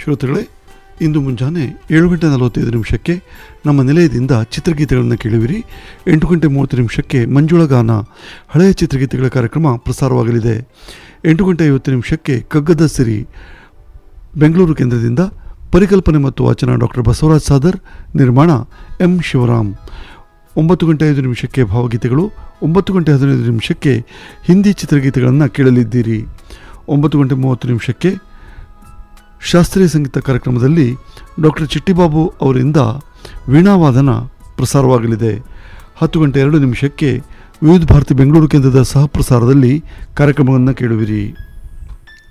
ಶ್ರೋತೃಗಳೇ ಇಂದು ಮುಂಜಾನೆ ಏಳು ಗಂಟೆ ನಲವತ್ತೈದು ನಿಮಿಷಕ್ಕೆ ನಮ್ಮ ನಿಲಯದಿಂದ ಚಿತ್ರಗೀತೆಗಳನ್ನು ಕೇಳುವಿರಿ ಎಂಟು ಗಂಟೆ ಮೂವತ್ತು ನಿಮಿಷಕ್ಕೆ ಮಂಜುಳ ಗಾನ ಹಳೆಯ ಚಿತ್ರಗೀತೆಗಳ ಕಾರ್ಯಕ್ರಮ ಪ್ರಸಾರವಾಗಲಿದೆ ಎಂಟು ಗಂಟೆ ಐವತ್ತು ನಿಮಿಷಕ್ಕೆ ಕಗ್ಗದ ಸಿರಿ ಬೆಂಗಳೂರು ಕೇಂದ್ರದಿಂದ ಪರಿಕಲ್ಪನೆ ಮತ್ತು ವಾಚನ ಡಾಕ್ಟರ್ ಬಸವರಾಜ್ ಸಾದರ್ ನಿರ್ಮಾಣ ಎಂ ಶಿವರಾಮ್ ಒಂಬತ್ತು ಗಂಟೆ ಐದು ನಿಮಿಷಕ್ಕೆ ಭಾವಗೀತೆಗಳು ಒಂಬತ್ತು ಗಂಟೆ ಹದಿನೈದು ನಿಮಿಷಕ್ಕೆ ಹಿಂದಿ ಚಿತ್ರಗೀತೆಗಳನ್ನು ಕೇಳಲಿದ್ದೀರಿ ಒಂಬತ್ತು ಗಂಟೆ ಮೂವತ್ತು ನಿಮಿಷಕ್ಕೆ ಶಾಸ್ತ್ರೀಯ ಸಂಗೀತ ಕಾರ್ಯಕ್ರಮದಲ್ಲಿ ಡಾಕ್ಟರ್ ಚಿಟ್ಟಿಬಾಬು ಅವರಿಂದ ವೀಣಾವಾದನ ಪ್ರಸಾರವಾಗಲಿದೆ ಹತ್ತು ಗಂಟೆ ಎರಡು ನಿಮಿಷಕ್ಕೆ ವಿವಿಧ ಭಾರತಿ ಬೆಂಗಳೂರು ಕೇಂದ್ರದ ಸಹ ಪ್ರಸಾರದಲ್ಲಿ ಕಾರ್ಯಕ್ರಮವನ್ನು ಕೇಳುವಿರಿ